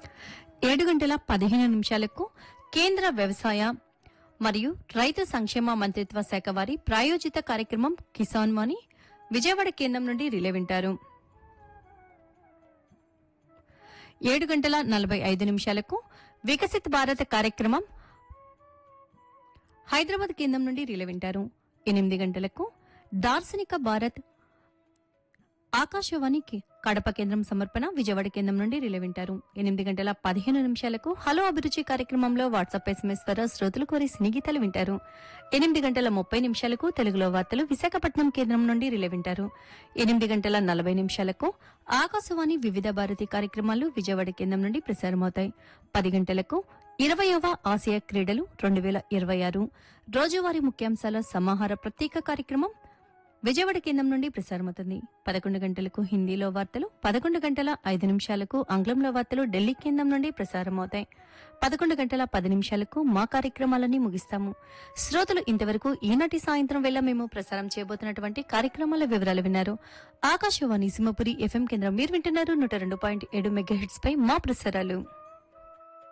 ఏడు గంటల పదిహేను నిమిషాలకు కేంద్ర వ్యవసాయ మరియు రైతు సంక్షేమ మంత్రిత్వ శాఖ వారి ప్రాయోజిత కార్యక్రమం కిసాన్ వాణి విజయవాడ కేంద్రం నుండి రిలే వింటారు ఏడు గంటల నలభై ఐదు నిమిషాలకు వికసిత్ భారత్ కార్యక్రమం హైదరాబాద్ కేంద్రం నుండి రిలే వింటారు ఎనిమిది గంటలకు దార్శనిక భారత్ ఆకాశవాణికి కడప కేంద్రం సమర్పణ విజయవాడ కేంద్రం నుండి రిలే వింటారు ఎనిమిది గంటల పదిహేను నిమిషాలకు హలో అభిరుచి కార్యక్రమంలో వాట్సాప్ ఎస్ఎంఎస్ ద్వారా శ్రోతలు కోరి సినీ గీతాలు వింటారు ఎనిమిది గంటల ముప్పై నిమిషాలకు తెలుగులో వార్తలు విశాఖపట్నం కేంద్రం నుండి రిలే వింటారు ఎనిమిది గంటల నలభై నిమిషాలకు ఆకాశవాణి వివిధ భారతి కార్యక్రమాలు విజయవాడ కేంద్రం నుండి ప్రసారమవుతాయి పది గంటలకు ఇరవయవ ఆసియా క్రీడలు రెండు వేల ఇరవై ఆరు రోజువారీ ముఖ్యాంశాల సమాహార ప్రత్యేక కార్యక్రమం విజయవాడ కేంద్రం నుండి ప్రసారమవుతుంది పదకొండు గంటలకు హిందీలో వార్తలు పదకొండు గంటల ఐదు నిమిషాలకు ఆంగ్లంలో వార్తలు ఢిల్లీ కేంద్రం నుండి ప్రసారమవుతాయి పదకొండు గంటల పది నిమిషాలకు మా కార్యక్రమాలన్నీ ముగిస్తాము శ్రోతలు ఇంతవరకు ఈనాటి సాయంత్రం వేళ మేము ప్రసారం చేయబోతున్నటువంటి కార్యక్రమాల వివరాలు విన్నారు ఆకాశవాణి సింహపురి ఎఫ్ఎం కేంద్రం మీరు వింటున్నారు నూట రెండు పాయింట్ ఏడు మెగా పై మా ప్రసారాలు